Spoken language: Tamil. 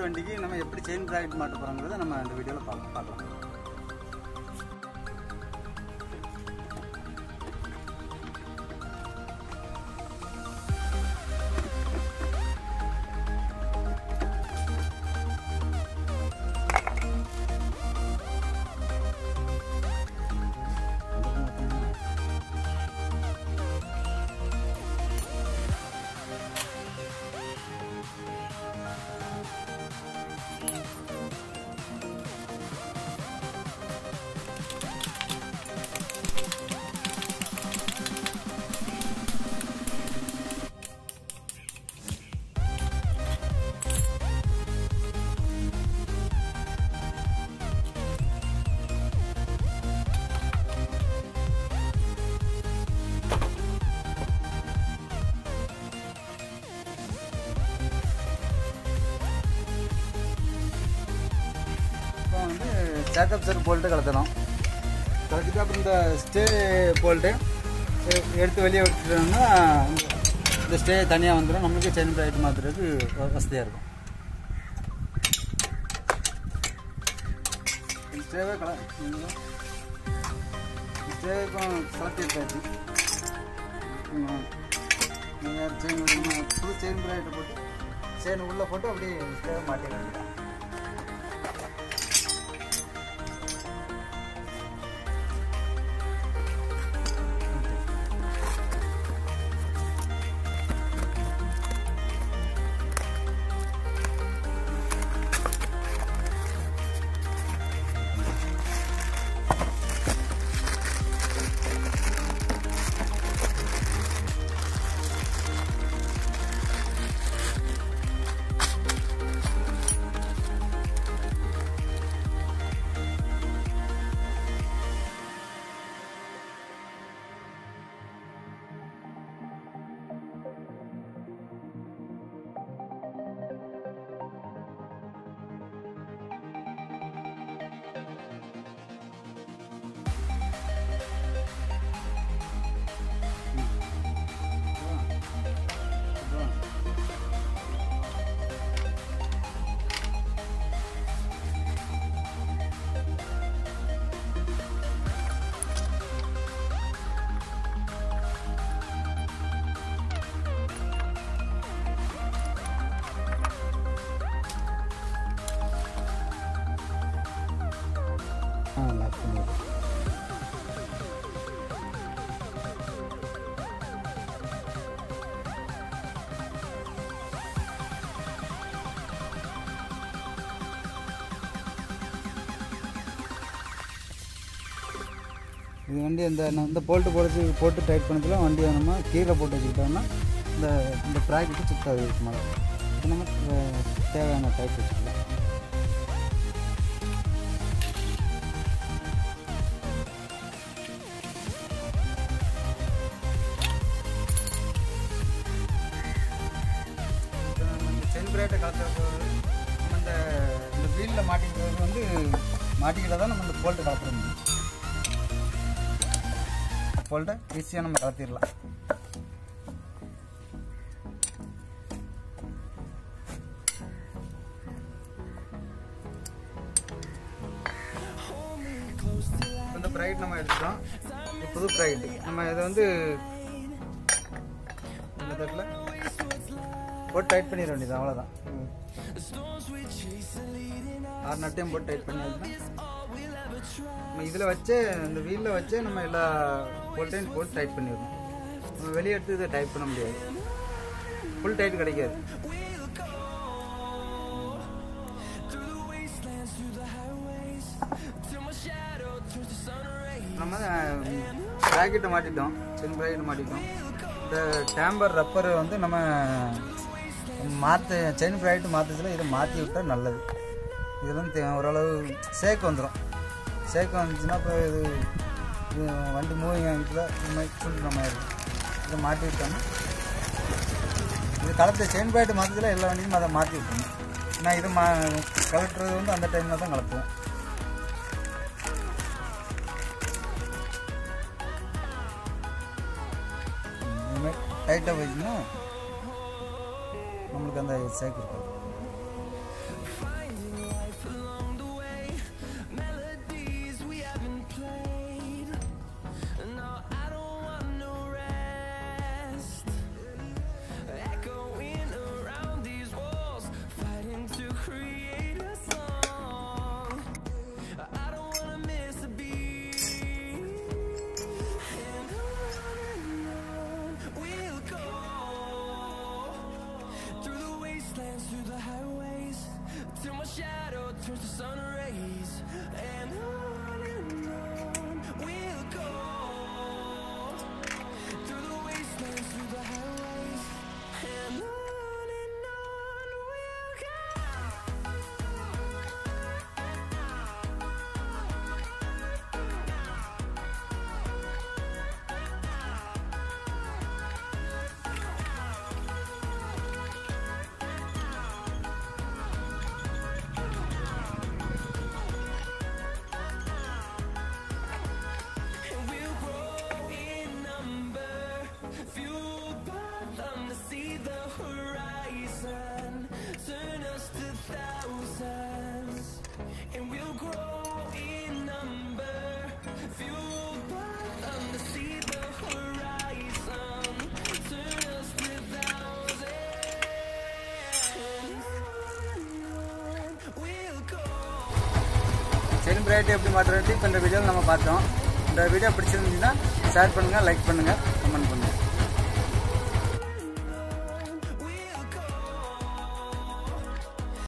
பட்ஜெட் வண்டிக்கு நம்ம எப்படி செயின் ப்ராக்கெட் மாட்ட போகிறோங்கிறத நம்ம இந்த வீடியோவில் பார்க்கலாம் பார்க்கலாம் இப்போ வந்து சேக்கப் சர் போல்ட்டு கலத்தணும் கலத்திட்டு அப்புறம் இந்த ஸ்டே போல்ட்டு எடுத்து வெளியே விட்டுட்டோம்னா இந்த ஸ்டே தனியாக வந்துடும் நம்மளுக்கு செயின் ப்ராக்கெட் மாற்றுறதுக்கு வசதியாக இருக்கும் இந்த ஸ்டேவே கல ஸ்டே இப்போ கலத்தி எடுத்தாச்சு நீங்கள் செயின் புது செயின் ப்ராக்கெட்டை போட்டு செயின் உள்ளே போட்டு அப்படியே ஸ்டேவை மாட்டிட வேண்டியதான் ஆ லாக் பண்ணிடுறேன் இது வண்டி இந்த நான் இந்த போல்ட்டு போடுறது போட்டு டைட் பண்ணதுல வண்டியை நம்ம கீழே போட்டு வச்சுக்கிட்டோம்னா இந்த இந்த ப்ராக்கெட்டு சுத்தாது இதுக்கு மேலே இது நம்ம அஹ், தேவையான டைட் வச்சுக்கலாம் சென் பிரேட்டை கலத்துறது நம்ம இந்த இந்த வீலில் மாட்டிக்கிறது வந்து மாட்டிக்கிட்டால் தான் நம்ம இந்த போல்ட்டு கலத்துற முடியும் போல்ட்டை ஈஸியாக நம்ம கலத்திடலாம் இந்த ப்ரைட் நம்ம எடுத்துட்டோம் இது புது ப்ரைட் நம்ம இதை வந்து இந்த தட்டில் போட்டு டைட் பண்ணிட வேண்டியது அவ்வளோதான் ஆறு நட்டையும் போட்டு டைட் பண்ணி நம்ம இதில் வச்சே இந்த வீலில் வச்சே நம்ம எல்லா போல்ட்டையும் போட்டு டைட் பண்ணிடணும் நம்ம வெளியே எடுத்து இதை டைட் பண்ண முடியாது ஃபுல் டைட் கிடைக்காது நம்ம ப்ராக்கெட்டை மாட்டிட்டோம் சென் ப்ராக்கெட்டை மாட்டிட்டோம் இந்த டேம்பர் ரப்பர் வந்து நம்ம மாற்ற செயின் ப்ராக்கெட் மாற்றச்சில் இதை மாற்றி விட்டால் நல்லது இதில் வந்து தே- ஓரளவு சேக் வந்துடும் சேக் வந்துச்சுன்னா அப்புறம் இது இது வண்டி மூவிங் ஆகிட்டுல இந்த மாதிரி சுண்டு நம்ம இருக்கும் இதை மாட்டி விட்டோம்னா இது கலப்பு செயின் ப்ராக்கெட் மாற்றச்சில் எல்லா வண்டியும் அதை மாற்றி விட்டணும் நான் இது மா கலட்டுறது வந்து அந்த டைமில் தான் கலப்புவேன் இதுமாதிரி டைட்டாக போயிடுச்சுன்னா நம்மளுக்கு அந்த சேக் இருக்காது செயின் ப்ராக்கெட் எப்படி மாற்றுறது இப்போ இந்த வீடியோவில் நம்ம பார்த்தோம் இந்த வீடியோ பிடிச்சிருந்துச்சுன்னா ஷேர் பண்ணுங்கள் லைக் பண்ணுங்கள் கமெண்ட் பண்ணுங்கள்